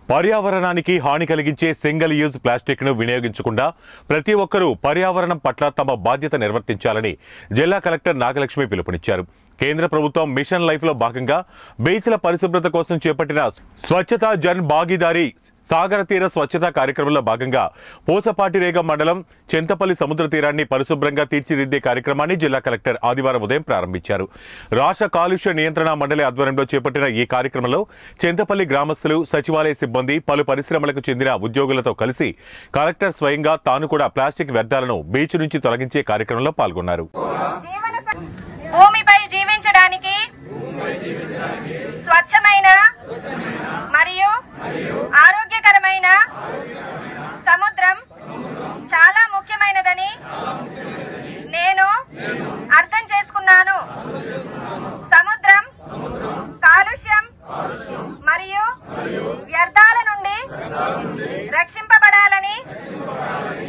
పర్యావరణానికి హాని కలిగించే సింగిల్ యూజ్ ప్లాస్టిక్ ను వినియోగించకుండా ప్రతి ఒక్కరూ పర్యావరణం పట్ల తమ బాధ్యత నిర్వర్తించాలని జిల్లా కలెక్టర్ నాగలక్ష్మి పిలుపునిచ్చారు కేంద్ర ప్రభుత్వం మిషన్ లైఫ్ లో భాగంగా బీచ్ల పరిశుభ్రత కోసం చేపట్టిన స్వచ్ఛత జన్ భాగీదారీ సాగర తీర స్వచ్ఛత కార్యక్రమంలో భాగంగా పూసపాటిరేగ మండలం చింతపల్లి సముద్ర తీరాన్ని పరిశుభ్రంగా తీర్చిదిద్దే కార్యక్రమాన్ని జిల్లా కలెక్టర్ ఆదివారం ఉదయం ప్రారంభించారు రాష్ట్ర కాలుష్య నియంత్రణ మండలి ఆధ్వర్యంలో చేపట్టిన ఈ కార్యక్రమంలో చింతపల్లి గ్రామస్తులు సచివాలయ సిబ్బంది పలు పరిశ్రమలకు చెందిన ఉద్యోగులతో కలిసి కలెక్టర్ స్వయంగా తాను కూడా ప్లాస్టిక్ వ్యర్థాలను బీచ్ నుంచి తొలగించే కార్యక్రమంలో పాల్గొన్నారు జీవన స- భూమిపై జీవించడానికి స్వచ్ఛమైన మరియు ఆరోగ్యకరమైన సముద్రం చాలా ముఖ్యమైనదని నేను అర్థం చేసుకున్నాను సముద్రం కాలుష్యం మరియు వ్యర్థాల నుండి రక్షింపబడాలని